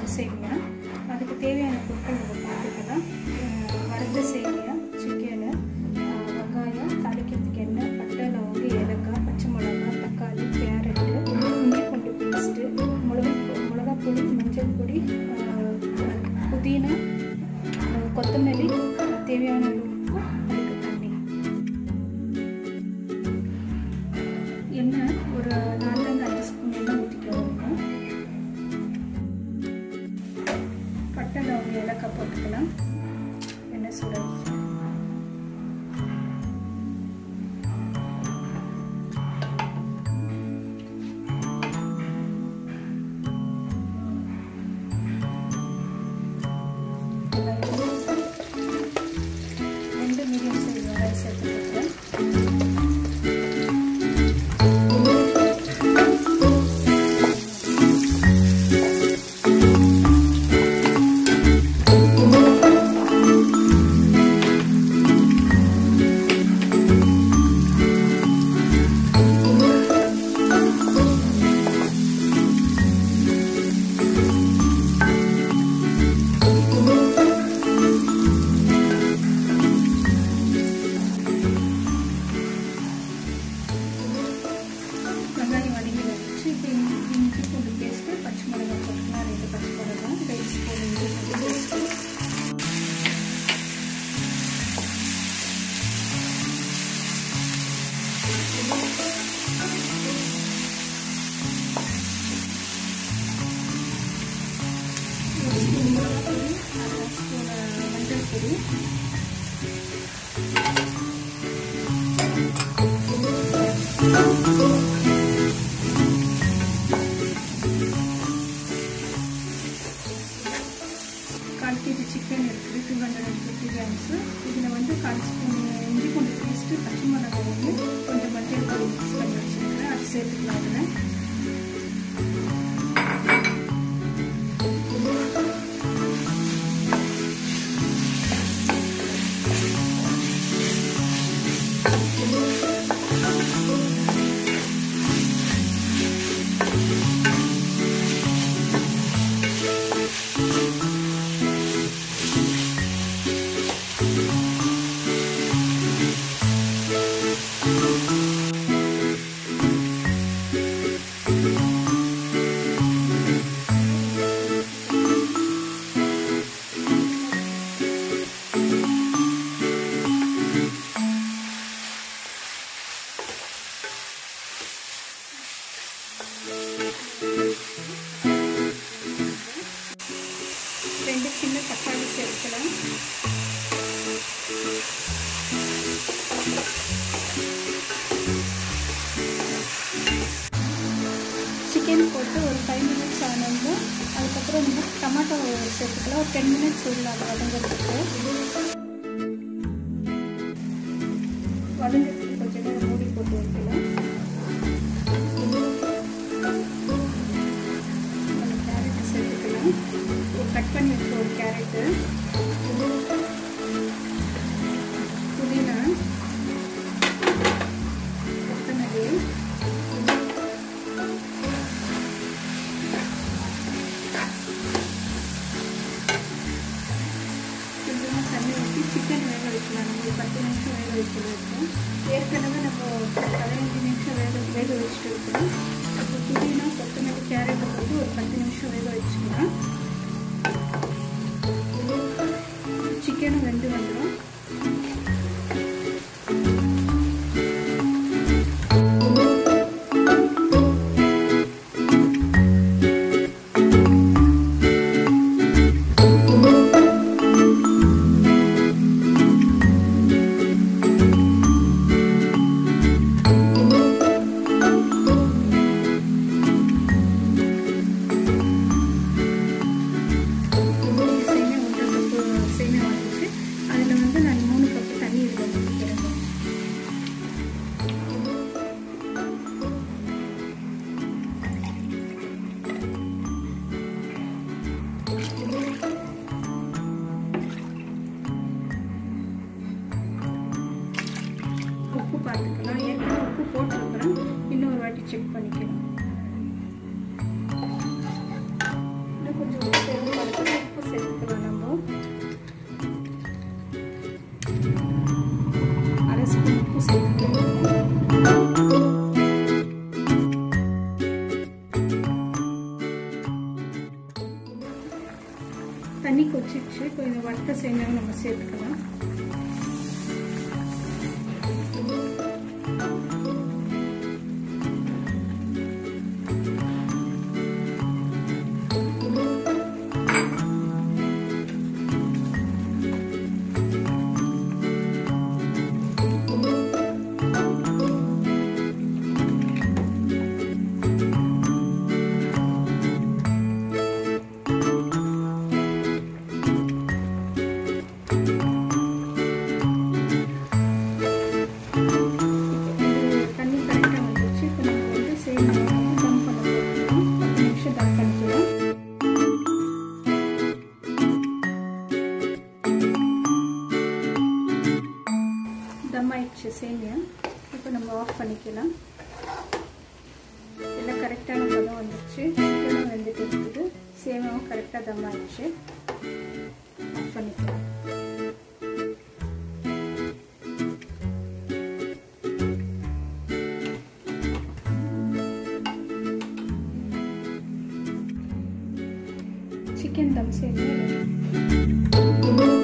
சேமியா அதுக்கு தேவையான பொருட்கள் நம்ம பார்த்துக்கலாம் அஹ் வறுத்த சேமியா சிக்கனு வெங்காயம் தாளிக்கிறதுக்கு எண்ணெய் பட்டை லவங்கு ஏலக்காய் பச்சை மிளகாய் தக்காளி கேரட்டு இஞ்சி பூண்டு பேஸ்ட்டு மிளகா மிளகாப் பொடி மஞ்சள் பொடி அஹ் புதினா அஹ் கொத்தமல்லி தேவையான அளவு உப்பு அதுக்கு தண்ணி எண்ணெய் ஒரு நாலுலேருந்து அஞ்சு ஸ்பூன் எண்ணெய் ஊற்றிக்கலாம் பட்டை லவங்க ஏலக்காய் போட்டுக்கலாம் எண்ணெய் சூடாச்சு ரெண்டு மீடியம் சைஸ் வெங்காயம் சேர்த்துக்கலாம் வெங்காயம் வதங்கி வந்துச்சு இப்போ இஞ்சி இஞ்சி பூண்டு பேஸ்ட்டு பச்சை மிளகாய் போட்டுக்கலாம் ரெண்டு பச்சை மிளகாய் ரெண்டு ஸ்பூன் இஞ்சி பூண்டு பேஸ்ட்டு ஒரு ஸ்பூன் மிளகாய் பொடி அரை ஸ்பூன் மஞ்சள் பொடி கால் கேஜி சிக்கன் இருக்குது two hundred and fifty grams இதில் வந்து கால் ஸ்பூன் இஞ்சி பூண்டு பேஸ்ட்டு பச்சை மிளகாய் வந்து கொஞ்சம் மஞ்சள் பொடி மிக்ஸ் பண்ணி வச்சுருக்கேன் அது சேர்த்துக்கலாம் அதில் ரெண்டு சின்ன தக்காளி சேர்க்கலாம் சிக்கன் போட்டு ஒரு ஃபைவ் மினிட்ஸ் ஆனதும் அதுக்கப்புறம் வந்து டமாட்டோ சேர்த்துக்கலாம் ஒரு டென் மினிட்ஸ் உள்ள அதை வதங்கிறதுக்கு வதங்கிறதுக்கு கொஞ்சம் நேரம் மூடி போட்டு வைக்கலாம் அந்த கேரட்டை சேர்த்துக்கலாம் ஒரு கட் பண்ணி வச்ச ஒரு கேரட்டு புதினா கொத்தமல்லி கொஞ்சமாக தண்ணி ஊற்றி சிக்கன் வேக வைக்கலாம் நம்ம ஒரு பத்து நிமிஷம் வேக வைக்கலாம் ஏற்கனவே நம்ம பதினஞ்சு நிமிஷம் வேக வேக வச்சுட்டு இருக்கோம் இப்போ புதினா கொத்தமல்லி கேரட் வந்து ஒரு பத்து நிமிஷம் வேக வச்சுக்கலாம் சிக்கனும் வெந்து வந்துடும் கொச்சிச்சு இப்போ இந்த வறுத்த சேமியாவை நம்ம சேர்த்துக்கலாம் தண்ணி கரெக்டாக வந்துச்சு இப்போ நம்ம வந்து சேமியா வந்து தம் பண்ண போகிறோம் பத்து நிமிஷம் தம் பண்ணிக்கலாம் தம் ஆயிடுச்சு சேமியா இப்போ நம்ம ஆஃப் பண்ணிக்கலாம் எல்லாம் கரெக்டான பதம் வந்துடுச்சு சிக்கனும் வெந்துட்டு இருக்குது சேமியாவும் கரெக்டாக தம் ஆயிடுச்சு ஆஃப் பண்ணிக்கலாம் சிக்கன் தம் சேமியா